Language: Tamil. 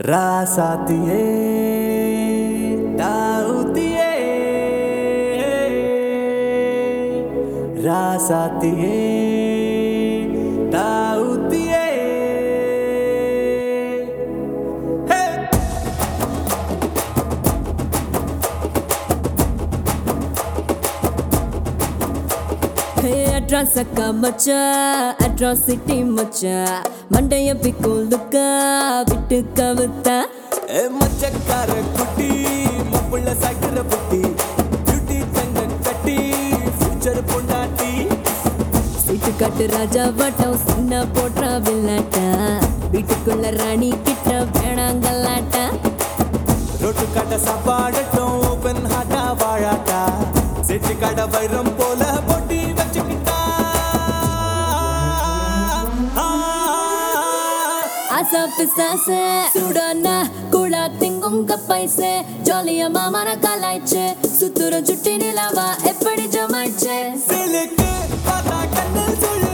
ராசாத்தியே தாவுத்தியே ராசாத்தியே தாவுத்தியே ஹே அட்ராஸ் அக்கா மச்சா அட்ராசிட்டி மச்சா மண்டைய பிக்கும் லுக்கா விட்டு கவுத்தா ஏ மச்சக்கார குட்டி மப்புள்ள சக்கர புட்டி பியூட்டி தங்க கட்டி ஃபியூச்சர் பொண்டாட்டி சீட்டு காட்டு ராஜா வட்டம் சின்ன போட்டா வில்லாட்டா வீட்டுக்குள்ள ராணி கிட்ட வேணாங்கல்லாட்டா ரொட்டு காட்ட சாப்பாடட்டும் ஓபன் ஹாட்டா வாழாட்டா செட்டு காட்ட வைரம் போல பொட்டி வச்சுக்கிட்டா ஆ, ஆசா பிசாசு சுடானா குழா திங்கும் கப்பைசே ஜாலியா மாமான கலாய்ச்சு சுத்துற சுட்டி நிலாவா எப்படி ஜமாய்ச்சே சிலுக்கு பார்த்தா கண்ணு சொல்லு